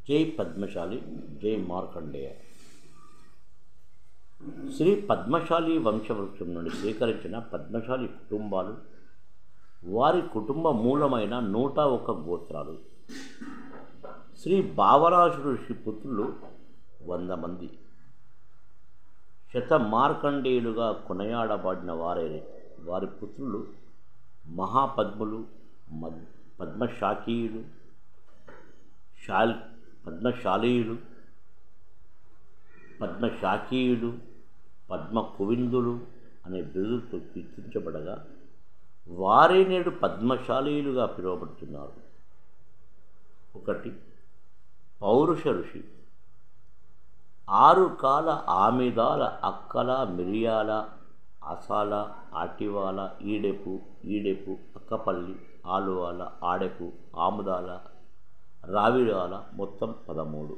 జై పద్మశాలి జై మార్కండేయ శ్రీ పద్మశాలి వంశవృక్షం నుండి సేకరించిన పద్మశాలి కుటుంబాలు వారి కుటుంబ మూలమైన నూట ఒక్క గోత్రాలు శ్రీ భావరాజు ఋషి పుత్రులు వంద మంది శత మార్కండేయులుగా కొనయాడబడిన వారే వారి పుత్రులు మహాపద్ములు మద్ పద్మశాకీయులు శాల్ పద్మశాలీయులు పద్మశాకీయులు పద్మ కువిందులు అనే బిరుదుతో కీర్తించబడగా వారే నేడు పద్మశాలీయులుగా పిలువబడుతున్నారు ఒకటి పౌరుష ఋషి ఆరు కాల ఆమిదాల అక్కల మిరియాల అసాల ఆటివాల ఈడెపు ఈడెపు అక్కపల్లి ఆలువాల ఆడెపు ఆముదాల రావిడాల మొత్తం పదమూడు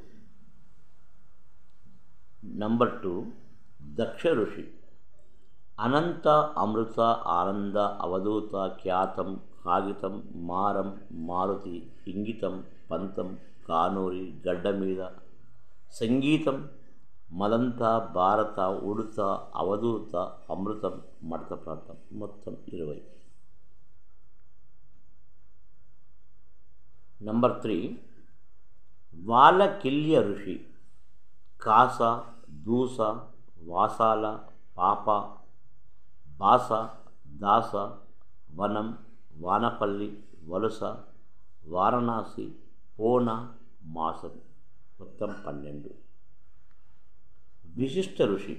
నంబర్ టూ దక్ష ఋషి అనంత అమృత ఆనంద అవధూత ఖ్యాతం కాగితం మారం మారుతి ఇంగితం పంతం కానూరి గడ్డ మీద సంగీతం మదంత భారత ఉడుత అవధూత అమృతం మడత ప్రాంతం మొత్తం ఇరవై నంబర్ త్రీ వాలకిల్య ఋషి కాస దూస వాసాల పాప బాస దాస వనం వానపల్లి వలస వారణాసి పోన మాసం మొత్తం పన్నెండు విశిష్ట ఋషి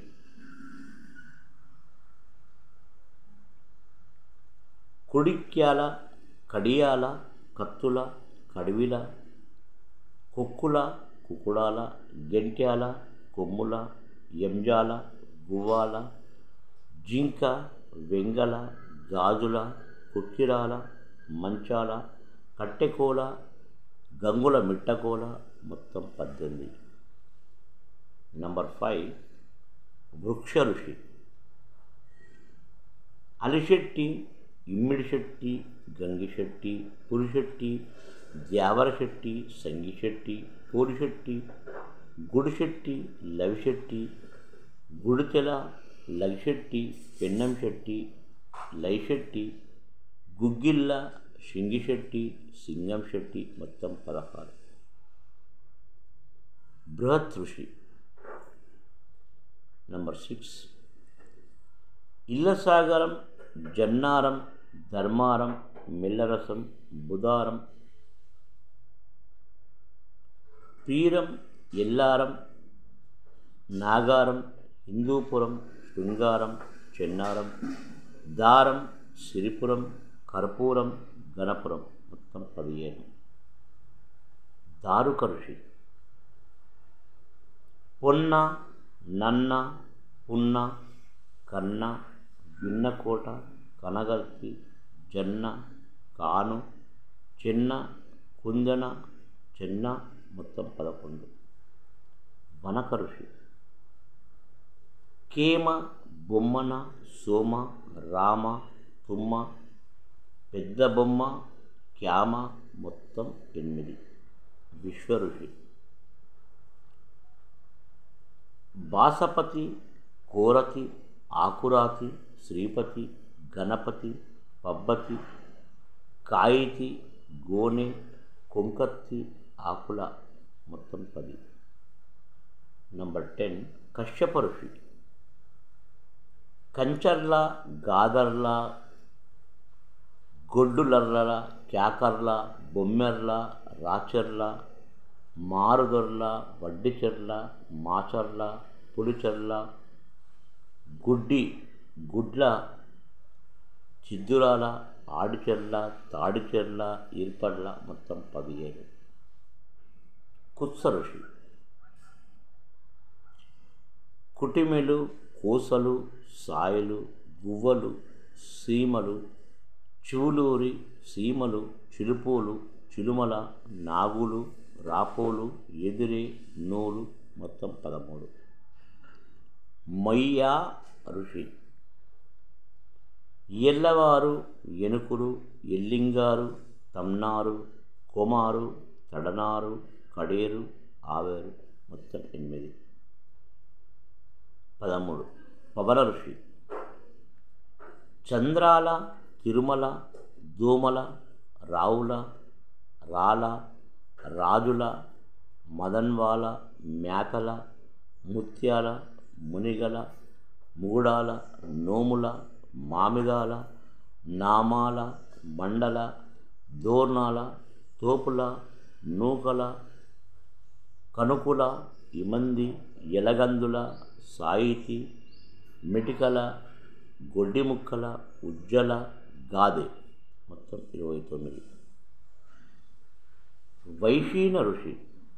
కుడిక్యాల కడియాల కత్తుల కడివిల కుక్కుల కుకుడాల గెంట్యాల కొమ్ముల ఎంజాల గువ్వాల జింక వెంగల గాజుల కుక్కిరాల మంచాల కట్టెకోల గంగుల మిట్టకోల మొత్తం పద్దెనిమిది నంబర్ ఫైవ్ వృక్ష ఋషి అలిశెట్టి ఇమ్మిడిశెట్టి గంగిశెట్టి పులిశెట్టి దేవరశెట్టి సంగిశెట్టి పూరిశెట్టి గుడిశెట్టి లవిశెట్టి గుడితెల లగిశెట్టి పెన్నంశెట్టి లైశెట్టి గుగ్గిళ్ళ శింగిశెట్టి సింగంశెట్టి మొత్తం పదహారు బృహత్ ఋషి నంబర్ సిక్స్ ఇల్లసాగరం జన్నారం ధర్మారం మిల్లరసం బుధారం పీరం ఎల్లారం నాగారం హిందూపురం శృంగారం చెన్నారం దారం సిరిపురం కర్పూరం గణపురం మొత్తం పదిహేను దారుక ఋషి పొన్న నన్న పున్న కన్న విన్నకోట కనగల్తి జన్న కాను చిన్న కుందన చిన్న మొత్తం పదకొండు వనక ఋషి కేమ బొమ్మన సోమ రామ తుమ్మ పెద్ద బొమ్మ క్యామ మొత్తం ఎనిమిది విశ్వ ఋషి బాసపతి కోరతి ఆకురాతి శ్రీపతి గణపతి పబ్బతి కాయితి గోనె కొంకత్తి ఆకుల మొత్తం పది నంబర్ టెన్ కశ్యప ఋషి కంచర్ల గాదర్ల గొడ్డులర్ల క్యాకర్ల బొమ్మెర్ల రాచర్ల మారుదొర్ల వడ్డిచెర్ల మాచర్ల పులిచెర్ల గుడ్డి గుడ్ల చిద్దురాల ఆడిచెర్ల తాడిచెర్ల ఈర్పడ్ల మొత్తం పదిహేను కుత్స ఋషి కుటిమెలు కూసలు సాయలు గువ్వలు సీమలు చూలూరి సీమలు చిలుపులు చిలుమల నాగులు రాపోలు ఎదిరే నూలు మొత్తం పదమూడు మయ్యా ఋషి ఎల్లవారు ఎనుకురు ఎల్లింగారు తమ్నారు కొమారు తడనారు కడేరు ఆవేరు మొత్తం ఎనిమిది పదమూడు పవన ఋషి చంద్రాల తిరుమల దోమల రావుల రాల రాజుల మదన్వాల మేకల ముత్యాల మునిగల ముగుడాల నోముల మామిదాల నామాల మండల దోర్నాల తోపుల నూకల కనుకుల ఇమంది ఎలగందుల సాయితి మిటికల గొడ్డిముక్కల ఉజ్జల గాదె మొత్తం ఇరవై తొమ్మిది వైశీన ఋషి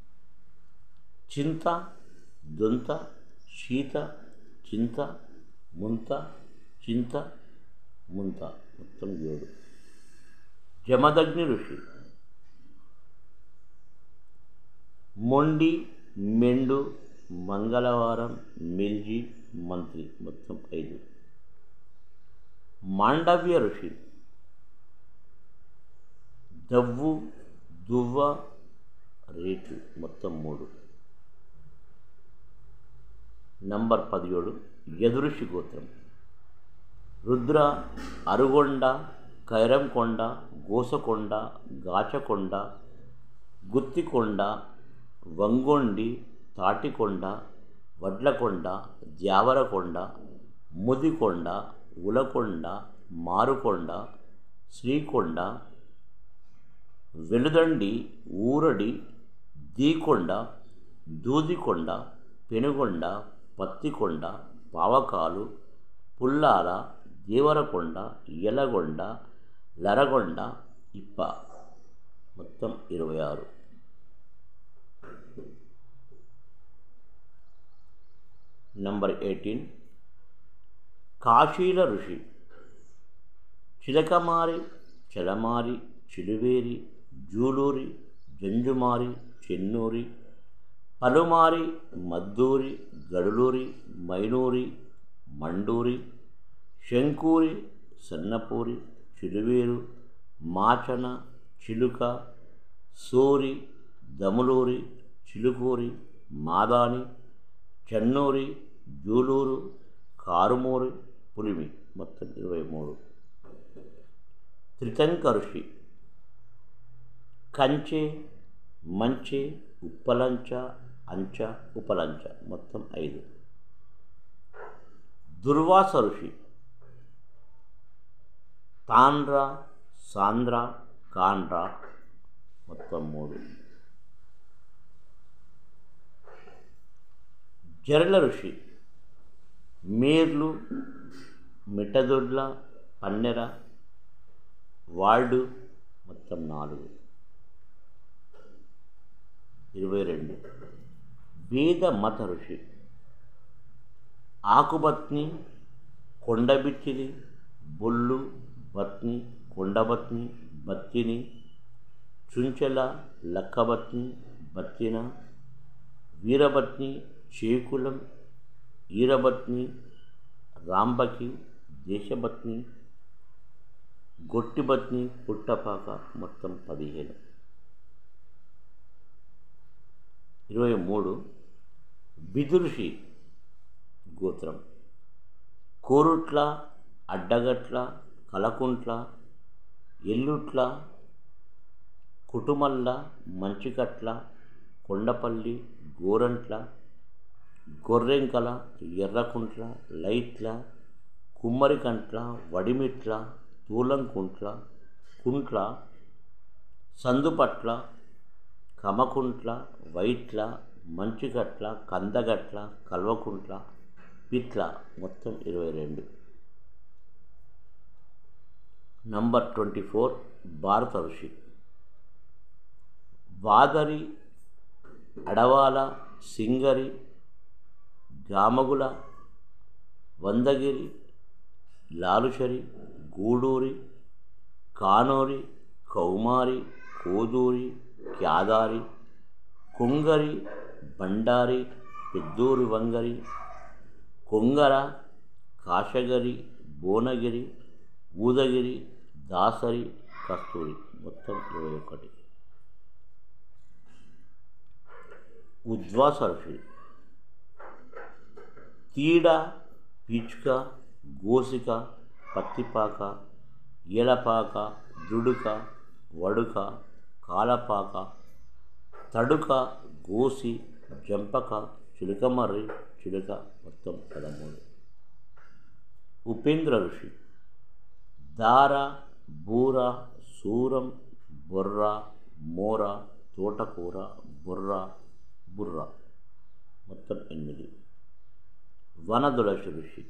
చింత దొంత శీత చింత ముంత చింత ముంత మొత్తం ఏడు జమదగ్ని ఋషి మొండి మెండు మంగళవారం మిల్జి మంత్రి మొత్తం ఐదు మాండవ్య ఋషి దవ్వు దువ్వ రేటు మొత్తం మూడు నంబర్ పదిహేడు ఎదురుషి గోత్రం రుద్ర అరుగొండ కైరంకొండ గోసకొండ గాచకొండ గుత్తికొండ వంగొండి తాటికొండ వడ్లకొండ జావరకొండ ముదికొండ ఉలకొండ మారుకొండ శ్రీకొండ వెలుదండి ఊరడి దీకొండ దూదికొండ పెనుగొండ పత్తికొండ పావకాలు పుల్లాల దేవరకొండ ఎలగొండ లరగొండ ఇప్ప మొత్తం ఇరవై ఆరు నంబర్ ఎయిటీన్ కాశీల ఋషి చిలకమారి చలమారి చిలువేరి జూలూరి జంజుమారి చెన్నూరి పలుమారి మద్దూరి గడులూరి మైనూరి మండూరి శంకూరి సన్నపూరి చిలువేరు మాచన చిలుక సూరి దములూరి చిలుకూరి మాదాని చెన్నూరి జూలూరు కారుమూరి పులిమి మొత్తం ఇరవై మూడు త్రితంక ఋషి కంచె మంచె ఉప్పలంచ అంచ ఉపలంచ మొత్తం ఐదు దుర్వాస ఋషి తాండ్ర సాంద్ర కాండ్ర మొత్తం మూడు జరల ఋషి మేర్లు మిట్టదొడ్ల పన్నెర వాల్డు మొత్తం నాలుగు ఇరవై రెండు వేద మత ఋషి ఆకుబత్ని కొండబిచ్చిలి బొల్లు బత్ని కొండబత్ని బత్తిని చుంచెల లక్కబత్ని బత్తిన వీరబత్ని చేకులం ఈరబత్ని రాంబకి దేశబత్ని గొట్టిబత్ని పుట్టపాక మొత్తం పదిహేను ఇరవై మూడు బిదురుషి గోత్రం కోరుట్ల అడ్డగట్ల కలకుంట్ల ఎల్లుట్ల కుటుమల్ల మంచికట్ల కొండపల్లి గోరంట్ల గొర్రెంకల ఎర్రకుంట్ల లైట్ల కుమ్మరికంట్ల వడిమిట్ల తూలంకుంట్ల కుంట్ల సందుపట్ల కమకుంట్ల వైట్ల మంచిగట్ల కందగట్ల కల్వకుంట్ల పిట్ల మొత్తం ఇరవై రెండు నంబర్ ట్వంటీ ఫోర్ భారత ఋషి వాదరి అడవాల సింగరి గామగుల వందగిరి లాలుషరి గూడూరి కానూరి కౌమారి కోదూరి క్యాదారి కొంగరి బండారి పెద్దూరి వంగరి కొంగర కాశగరి భువనగిరి ఊదగిరి దాసరి కస్తూరి మొత్తం ఇరవై ఒకటి ఉద్వాస ఋషి తీడ పీచుక గోసిక పత్తిపాక ఈలపాక దుడుక వడుక కాలపాక తడుక గోసి జంపక చిలుకమర్రి చిలుక మొత్తం పదమూడు ఉపేంద్ర ఋషి దార బూర సూరం బొర్ర మోర తోటకూర బుర్ర బుర్ర మొత్తం ఎనిమిది వనదులసి ఋషి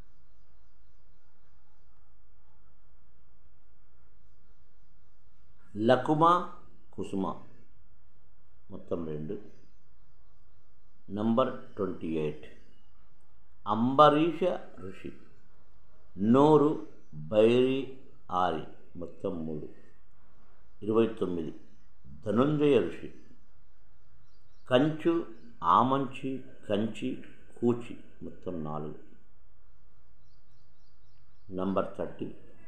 లకుమ కుసుమ మొత్తం రెండు నంబర్ ట్వంటీ ఎయిట్ అంబరీష ఋషి నోరు బైరి ఆరి మొత్తం మూడు ఇరవై తొమ్మిది ధనుంజయ ఋషి కంచు ఆమంచి కంచి కూచి మొత్తం నాలుగు నంబర్ థర్టీ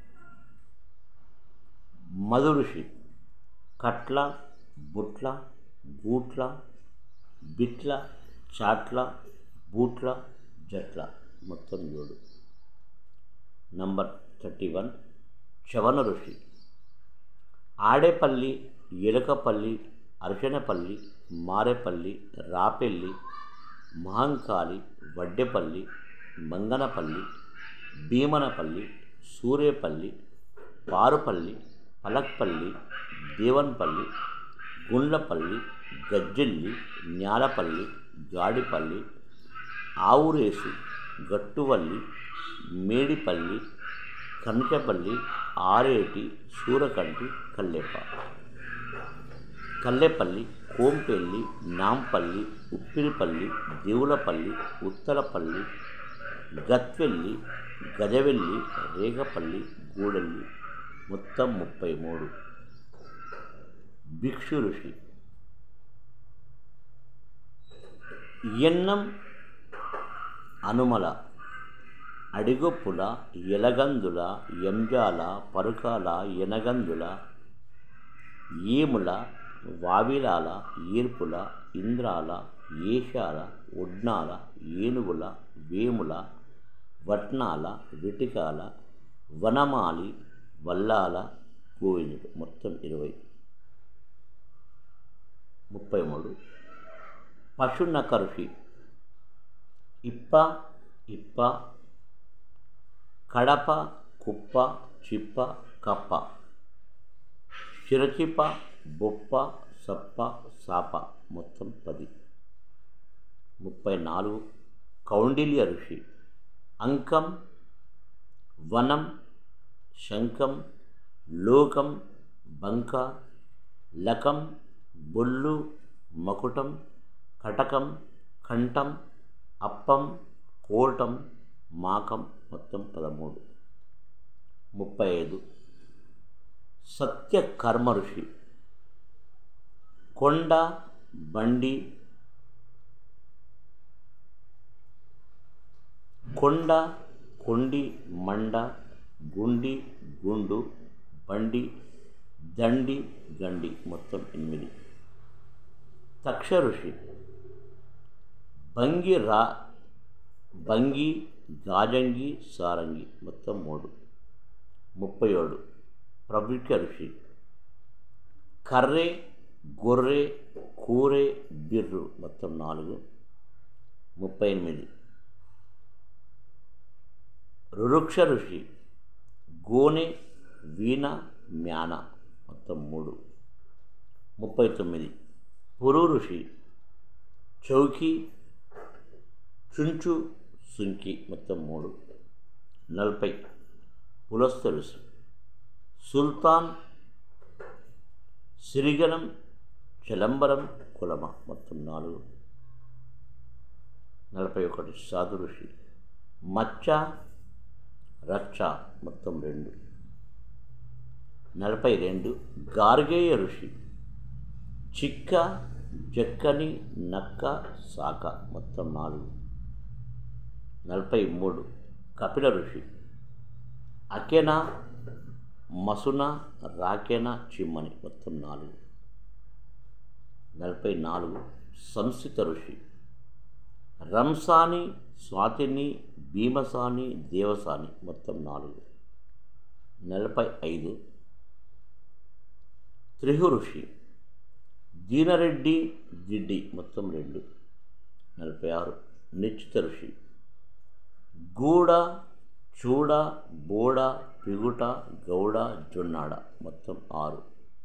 మధు ఋషి కట్ల బుట్ల గూట్ల బిట్ల చాట్ల బూట్ల జట్ల మొత్తం ఏడు నంబర్ థర్టీ వన్ చవన ఋషి ఆడేపల్లి ఎలుకపల్లి అర్చనపల్లి మారేపల్లి రాపెల్లి మహంకాళి వడ్డెపల్లి మంగనపల్లి భీమనపల్లి సూరేపల్లి పారుపల్లి పలక్పల్లి దేవన్పల్లి గుండ్లపల్లి గజ్జెల్లి న్యాలపల్లి గాడిపల్లి ఆవురేసు గట్టువల్లి మేడిపల్లి కంచపల్లి ఆరేటి సూరకంటి కల్లెప కల్లెపల్లి కోంపెల్లి నాంపల్లి ఉప్పిరిపల్లి దేవులపల్లి ఉత్తరపల్లి గత్వెల్లి గజవెల్లి రేగపల్లి గూడెల్లి మొత్తం ముప్పై మూడు భిక్షు ఋషి ఎన్నం అనుమల అడిగొప్పుల ఎలగందుల ఎంజాల పరుకాల ఎనగందుల ఏముల వావిలాల ఈర్పుల ఇంద్రాల ఏషాల ఉడ్నాల ఏనుగుల వేముల వట్నాల విటికాల వనమాలి వల్లాల గోవిందుడు మొత్తం ఇరవై ముప్పై మూడు పశునక ఋషి ఇప్ప ఇప్ప కడప కుప్ప చిప్ప కప్ప చిరచిప బొప్ప సప్ప సాప మొత్తం పది ముప్పై నాలుగు కౌండిల్య ఋషి అంకం వనం శంఖం లోకం బంక లకం బొల్లు మకుటం కటకం కంఠం అప్పం కోటం మాకం మొత్తం పదమూడు ముప్పై ఐదు సత్యకర్మ ఋషి కొండ బండి కొండ కొండి మండ గుండి గుండు బండి దండి గండి మొత్తం ఎనిమిది తక్ష ఋషి భంగి రా భంగి గాజంగి సారంగి మొత్తం మూడు ముప్పై ఏడు ప్రభిక ఋషి కర్రే గొర్రె కూరె బిర్రు మొత్తం నాలుగు ముప్పై ఎనిమిది రురుక్ష ఋషి గోనె వీణ మ్యాన మొత్తం మూడు ముప్పై తొమ్మిది పురు ఋషి చౌకి చుంచు సుంకి మొత్తం మూడు నలభై పులస్త ఋషి సుల్తాన్ సిరిగనం చలంబరం కులమ మొత్తం నాలుగు నలభై ఒకటి సాధు ఋషి మచ్చ రచ్చ మొత్తం రెండు నలభై రెండు గార్గేయ ఋషి చిక్క జక్కని నక్క సాక మొత్తం నాలుగు నలభై మూడు కపిల ఋషి అకెన మసున రాకెన చిమ్మని మొత్తం నాలుగు నలభై నాలుగు సంస్థిత ఋషి రంసాని స్వాతిని భీమసాని దేవసాని మొత్తం నాలుగు నలభై ఐదు త్రిహు ఋషి దీనరెడ్డి దిడ్డి మొత్తం రెండు నలభై ఆరు నిశ్చిత ఋషి గూడ చూడ బోడ పిగుట గౌడ జొన్నాడ మొత్తం ఆరు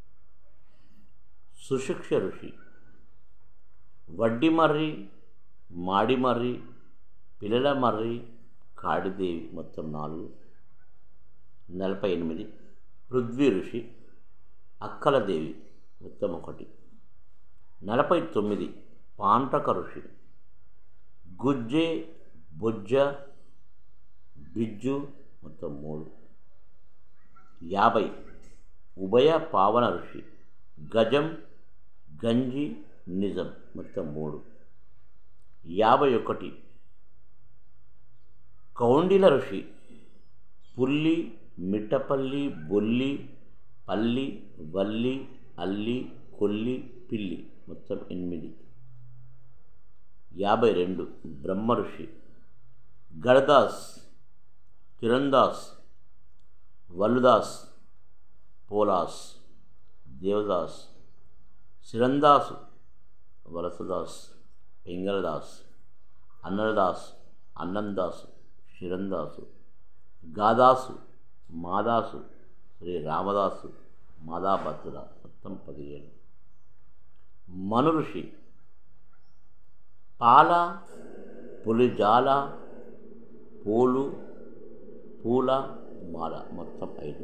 సుశిక్ష ఋషి వడ్డిమర్రి మాడిమర్రి పిల్లల మర్రి కాడిదేవి మొత్తం నాలుగు నలభై ఎనిమిది పృథ్వీ ఋషి అక్కలదేవి మొత్తం ఒకటి నలభై తొమ్మిది పాంటక ఋషి గుజ్జే బొజ్జ బిజ్జు మొత్తం మూడు యాభై ఉభయ పావన ఋషి గజం గంజి నిజం మొత్తం మూడు యాభై ఒకటి కౌండిల ఋషి పుల్లి మిట్టపల్లి బొల్లి పల్లి వల్లి అల్లి కొల్లి పిల్లి మొత్తం ఎనిమిది యాభై రెండు బ్రహ్మ ఋషి గడదాస్ కిరణ్దాస్ వల్లుదాస్ పోలాస్ దేవదాస్ సిరందాసు వలసదాస్ పింగళదాస్ అన్నదాస్ అన్నందాసు శిరందాసు గాదాసు మాదాసు శ్రీ రామదాసు మాదాభద్ర మొత్తం పదిహేను మను ఋషి పాల పులిజాల పూలు పూల మాల మొత్తం ఐదు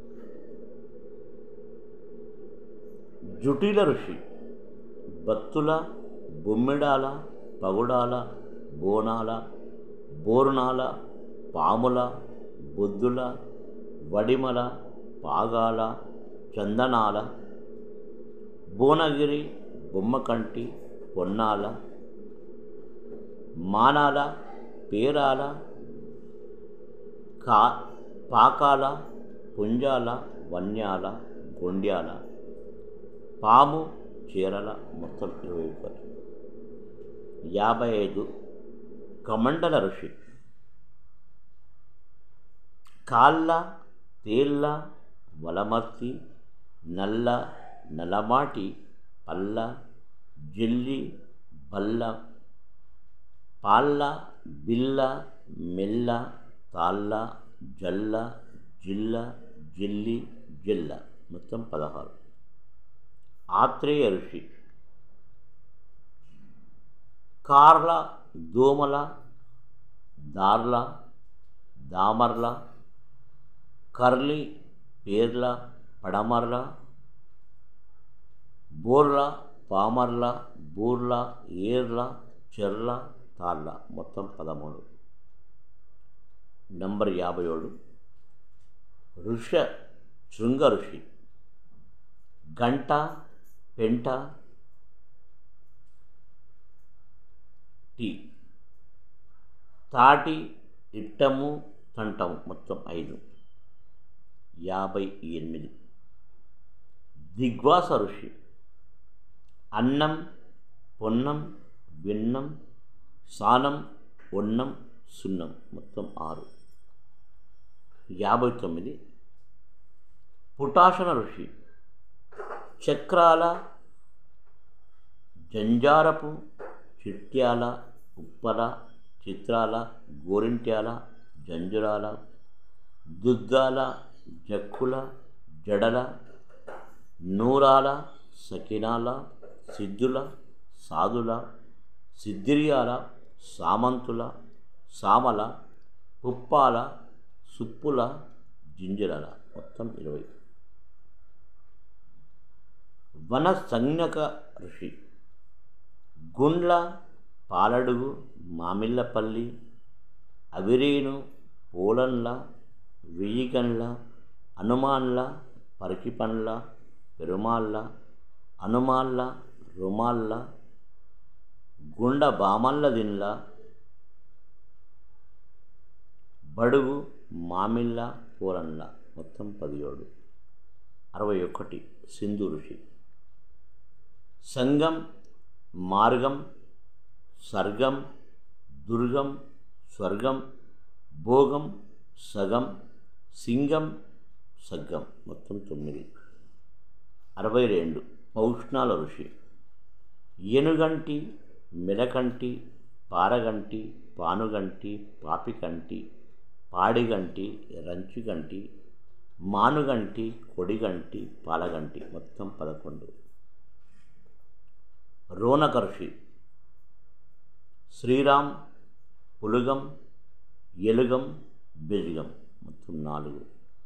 జుటీల ఋషి బత్తుల బొమ్మిడాల పగుడాల బోనాల బోరునాల పాముల బొద్దుల వడిమల పాగాల చందనాల భువనగిరి బొమ్మకంటి పొన్నాల మానాల పేరాల కా పాకాల పుంజాల వన్యాల గొండ్యాల పాము చీరల మొత్తం ఇరవై ఒకటి యాభై ఐదు కమండల ఋషి కాళ్ళ తేళ్ళ వలమర్తి నల్ల నలమాటి పల్ల జిల్లి బల్ల పాళ్ళ బిల్ల మెల్ల తాళ్ళ జల్ల జిల్ల జిల్లి జిల్ల మొత్తం పదహారు ఆత్రేయ ఋషి కార్ల దోమల దార్ల దామర్ల కర్లి పేర్ల పడమర్ల బోర్ల పామర్ల బూర్ల ఏర్ల చెర్ల తాళ్ళ మొత్తం పదమూడు నంబర్ యాభై ఏడు ఋష శృంగ ఋషి గంట పెంట టీ తాటి ఇట్టము తంటము మొత్తం ఐదు యాభై ఎనిమిది దిగ్వాస ఋషి అన్నం పొన్నం విన్నం సానం ఒన్నం సున్నం మొత్తం ఆరు యాభై తొమ్మిది పుటాశన ఋషి చక్రాల జంజారపు చిట్యాల ఉప్పల చిత్రాల గోరింట్యాల జంజురాల దుద్దాల జక్కుల జడల నూరాల సకినాల సిద్ధుల సాధుల సిద్ధిర్యాల సామంతుల సామల పుప్పాల సుప్పుల జింజరాల మొత్తం ఇరవై వన సంజ్ఞక ఋషి గుండ్ల పాలడుగు మామిళ్ళపల్లి అవిరేను పోలండ్ల వెయ్యిగండ్ల హనుమాన్ల పరికిపండ్ల పెరుమాళ్ళ హనుమాన్ల రుమాళ్ళ గుండ బామల్ల దిన్ల బడుగు మామిళ్ళ పూరన్ల మొత్తం పదిహేడు అరవై ఒకటి సింధు ఋషి సంగం మార్గం సర్గం దుర్గం స్వర్గం భోగం సగం సింగం సగ్గం మొత్తం తొమ్మిది అరవై రెండు పౌష్ణాల ఋషి ఎనుగంటి మెలకంటి పారగంటి పానుగంటి పాపికంటి పాడిగంటి రంచుగంటి మానుగంటి కొడిగంటి పాలగంటి మొత్తం పదకొండు రోనకర్షి శ్రీరామ్ పులుగం ఎలుగం బెజుగం మొత్తం నాలుగు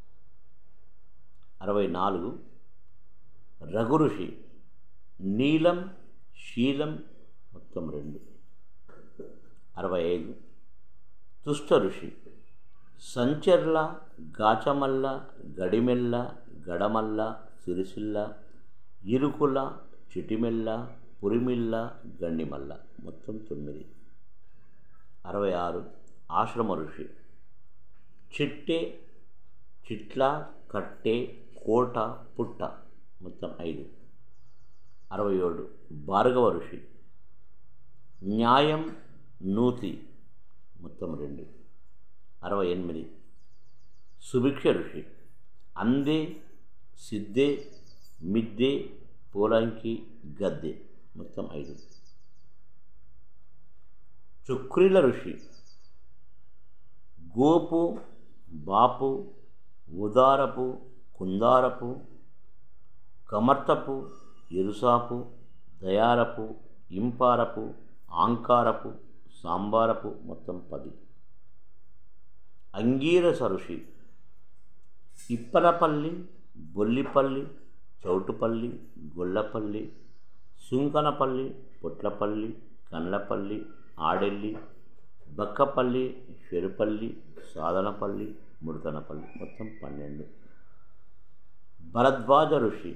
అరవై నాలుగు రఘుఋషి నీలం శీలం మొత్తం రెండు అరవై ఐదు తుష్ట ఋషి సంచర్ల గాచమల్ల గడిమెల్ల గడమల్ల సిరిసిల్ల ఇరుకుల చిటిమెల్ల పురిమిల్ల గండిమల్ల మొత్తం తొమ్మిది అరవై ఆరు ఆశ్రమ ఋషి చిట్టె చిట్ల కట్టె కోట పుట్ట మొత్తం ఐదు అరవై ఏడు భార్గవ ఋషి న్యాయం నూతి మొత్తం రెండు అరవై ఎనిమిది సుభిక్ష ఋషి అందే సిద్ధే మిద్దే పోలంకి గద్దె మొత్తం ఐదు చుక్రీల ఋషి గోపు బాపు ఉదారపు కుందారపు కమర్తపు ఇరుసాపు దయారపు ఇంపారపు ఆంకారపు సాంబారపు మొత్తం పది అంగీరస ఋషి ఇప్పలపల్లి బొల్లిపల్లి చౌటుపల్లి గొల్లపల్లి సుంకనపల్లి పొట్లపల్లి కండ్లపల్లి ఆడెల్లి బక్కపల్లి షెరుపల్లి సాధనపల్లి ముడతనపల్లి మొత్తం పన్నెండు భరద్వాజ ఋషి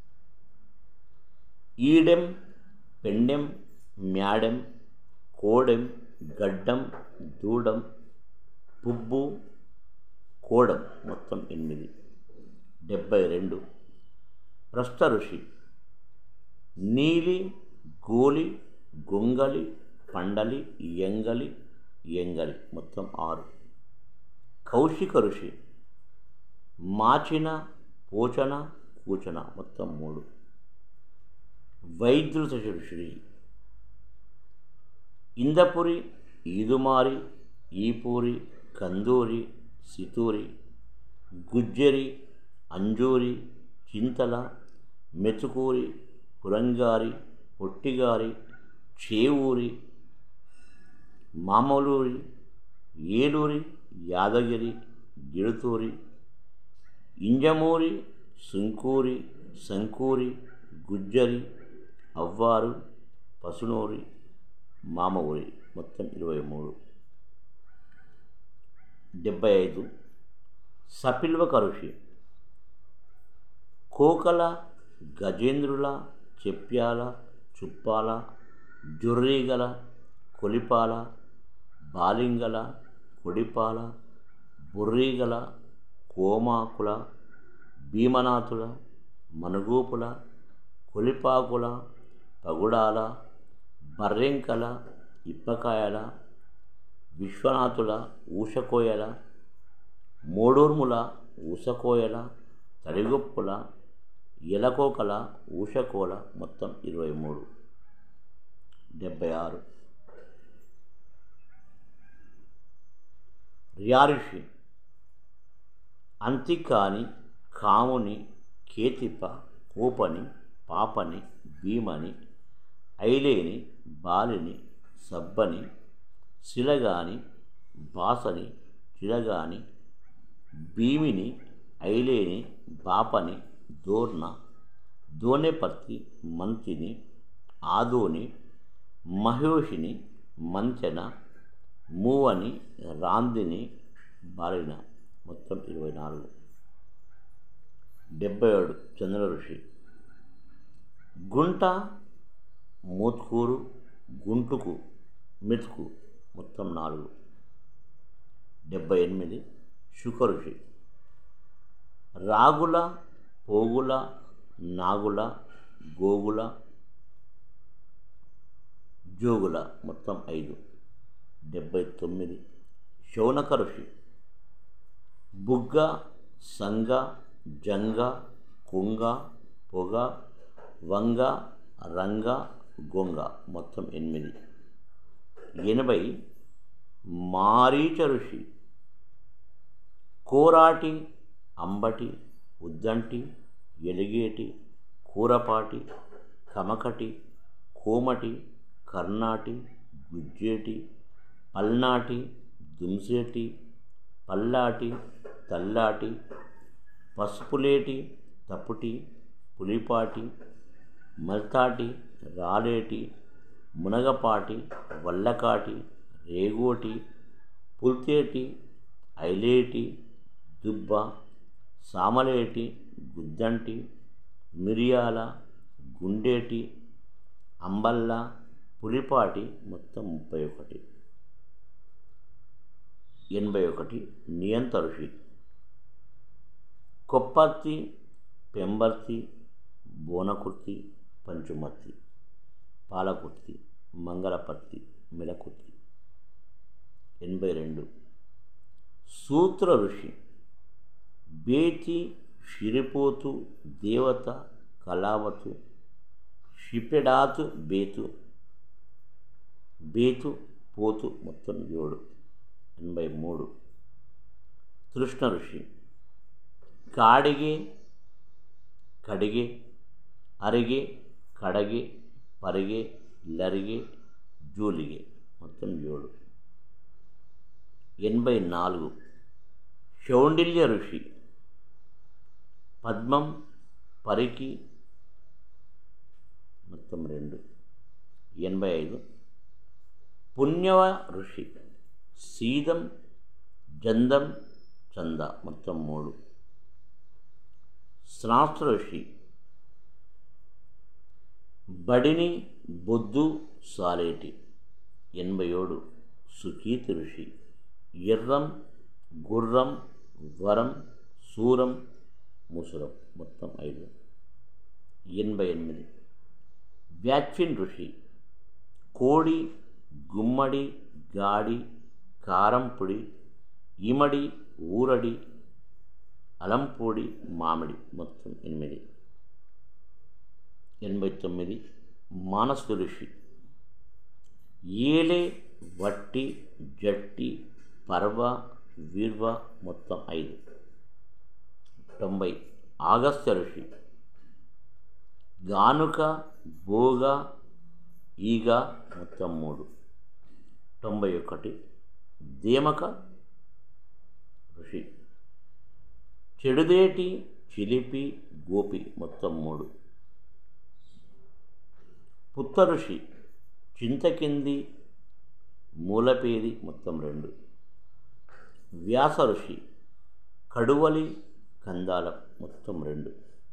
ఈడెం పెండెం మ్యాడెం కోడెం గడ్డం దూడం పుబ్బు కోడం మొత్తం ఎనిమిది డెబ్బై రెండు ప్రస్థ ఋషి నీలి గోలి గొంగలి పండలి ఎంగలి ఎంగలి మొత్తం ఆరు కౌశిక ఋషి మాచిన పోచన కూచన మొత్తం మూడు వైద్యుత ఋషి ఇందపురి ఈదుమారి ఈపూరి కందూరి సితూరి గుజ్జరి అంజూరి చింతల మెతుకూరి పురంగారి పొట్టిగారి చేవూరి మామూలూరి ఏలూరి యాదగిరి గిడుతూరి ఇంజమూరి సుంకూరి సంకూరి గుజ్జరి అవ్వారు పసునూరి మామ ఊరి మొత్తం ఇరవై మూడు డెబ్బై ఐదు సపిల్వ కరుషి కోకల గజేంద్రుల చెప్యాల చుప్పాల జుర్రీగల కొలిపాల బాలింగల కొడిపాల బుర్రీగల కోమాకుల భీమనాథుల మనుగూపుల కొలిపాకుల పగుడాల బర్రెంకల ఇప్పకాయల విశ్వనాథుల ఊషకోయల మోడూర్ముల ఊసకోయల తడిగొప్పుల ఎలకోకల ఊషకోల మొత్తం ఇరవై మూడు డెబ్బై ఆరు ర్యాఋషి అంతికాని కాముని కేతిప కోపని పాపని భీమని ఐలేని బాలిని సబ్బని శిలగాని బాసని చిలగాని భీమిని ఐలేని బాపని దోర్న దోనెపర్తి మంతిని ఆదోని మహోషిని మంచెన మూవని రాందిని బాలిన మొత్తం ఇరవై నాలుగు డెబ్బై ఏడు చంద్ర ఋషి గుంట మూత్కూరు గుంటుకు మెతుకు మొత్తం నాలుగు డెబ్బై ఎనిమిది శుక ఋషి రాగుల పోగుల నాగుల గోగుల జోగుల మొత్తం ఐదు డెబ్బై తొమ్మిది శౌనక ఋషి బుగ్గ సంగ జంగ కుంగ పొగ వంగ రంగ గొంగ మొత్తం ఎనిమిది ఎనభై మారీచ ఋషి కోరాటి అంబటి ఉద్దంటి ఎలిగేటి కూరపాటి కమకటి కోమటి కర్ణాటి గుజ్జేటి పల్నాటి దుమ్సేటి పల్లాటి తల్లాటి పసుపులేటి తప్పుటి పులిపాటి మల్తాటి రాలేటి మునగపాటి వల్లకాటి రేగోటి పుల్తేటి ఐలేటి దుబ్బ సామలేటి గుద్దంటి మిరియాల గుండేటి అంబల్ల పులిపాటి మొత్తం ముప్పై ఒకటి ఎనభై ఒకటి నియంత ఋషి కొప్పర్తి పెంబర్తి బోనకుర్తి పంచుమర్తి పాలకుర్తి మంగళపర్తి మిలకుర్తి ఎనభై రెండు సూత్ర ఋషి బేతి షిరిపోతు దేవత కళావతు షిపెడాతు బేతు బేతు పోతు మొత్తం ఏడు ఎనభై మూడు కృష్ణ ఋషి కాడిగే కడిగే అరిగే కడగే పరిగే లరిగే జూలిగే మొత్తం ఏడు ఎనభై నాలుగు శౌండిల్య ఋషి పద్మం పరికి మొత్తం రెండు ఎనభై ఐదు పుణ్యవ ఋషి సీదం జందం చంద మొత్తం మూడు శాస్త్ర ఋషి బడిని బొద్దు సాలేటి ఎనభై ఏడు సుకీతి ఋషి ఎర్రం గుర్రం వరం సూరం ముసురం మొత్తం ఐదు ఎనభై ఎనిమిది వ్యాక్సిన్ ఋషి కోడి గుమ్మడి గాడి కారంపొడి ఇమడి ఊరడి అలంపొడి మామిడి మొత్తం ఎనిమిది ఎనభై తొమ్మిది మానసు ఋషి ఏలే వట్టి జట్టి పర్వ వీర్వ మొత్తం ఐదు తొంభై ఆగస్త్య ఋషి గానుక భోగ ఈగ మొత్తం మూడు తొంభై ఒకటి దేమక ఋషి చెడుదేటి చిలిపి గోపి మొత్తం మూడు పుత్త ఋషి చింతకింది మూలపేది మొత్తం రెండు వ్యాస ఋషి కడువలి కందాల మొత్తం రెండు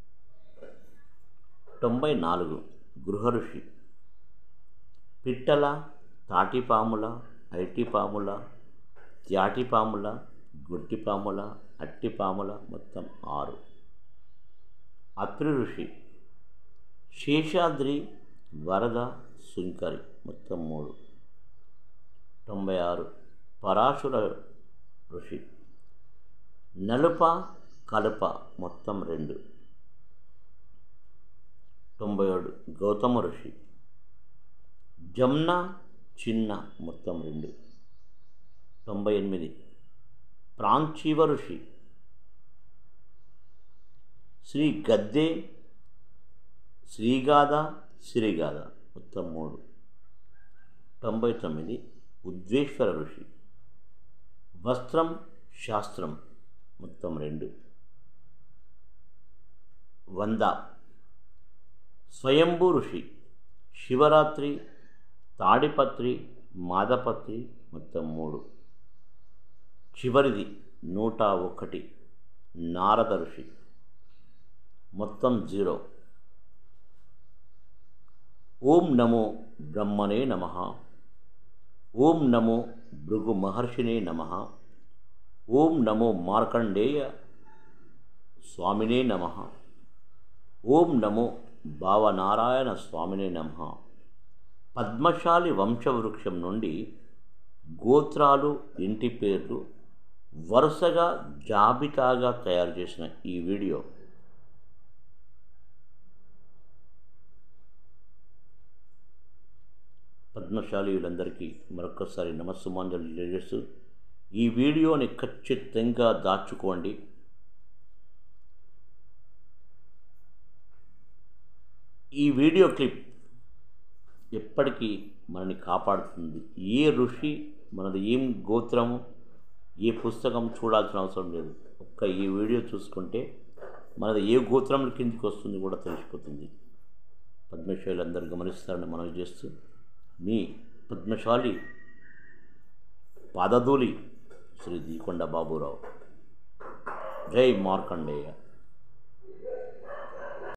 తొంభై నాలుగు గృహ ఋషి పిట్టల తాటిపాముల ఐటిపాముల త్యాటిపాముల గుట్టిపాముల అట్టిపాముల మొత్తం ఆరు అత్రి ఋషి శేషాద్రి వరద సుంకరి మొత్తం మూడు తొంభై ఆరు పరాశుర ఋషి నలుప కలుప మొత్తం రెండు తొంభై ఏడు గౌతమ ఋషి జమ్న చిన్న మొత్తం రెండు తొంభై ఎనిమిది ప్రాంచీవ ఋషి శ్రీ గద్దే శ్రీగాథ శ్రీగాథ మొత్తం మూడు తొంభై తొమ్మిది ఉద్వేశ్వర ఋషి వస్త్రం శాస్త్రం మొత్తం రెండు వంద స్వయంభూ ఋషి శివరాత్రి తాడిపత్రి మాదపత్రి మొత్తం మూడు చివరిది నూట ఒకటి నారద ఋషి మొత్తం జీరో ఓం నమో బ్రహ్మణే నమ ఓం నమో భృగు మహర్షినే నమ ఓం నమో మార్కండేయ స్వామినే నమ ఓం నమో భావనారాయణ స్వామినే నమ పద్మశాలి వంశవృక్షం నుండి గోత్రాలు ఇంటి పేర్లు వరుసగా జాబితాగా తయారు చేసిన ఈ వీడియో పద్మశాలీయులందరికీ మరొకసారి నమస్సుమాంజలు తెలియజేస్తూ ఈ వీడియోని ఖచ్చితంగా దాచుకోండి ఈ వీడియో క్లిప్ ఎప్పటికీ మనని కాపాడుతుంది ఏ ఋషి మనది ఏం గోత్రము ఏ పుస్తకం చూడాల్సిన అవసరం లేదు ఒక్క ఈ వీడియో చూసుకుంటే మనది ఏ గోత్రం కిందికి వస్తుంది కూడా తెలిసిపోతుంది పద్మశాలి అందరూ గమనిస్తారని మనవి చేస్తూ మీ పద్మశాలి పాదధూలి శ్రీ దీకొండ బాబురావు జై మార్కండేయ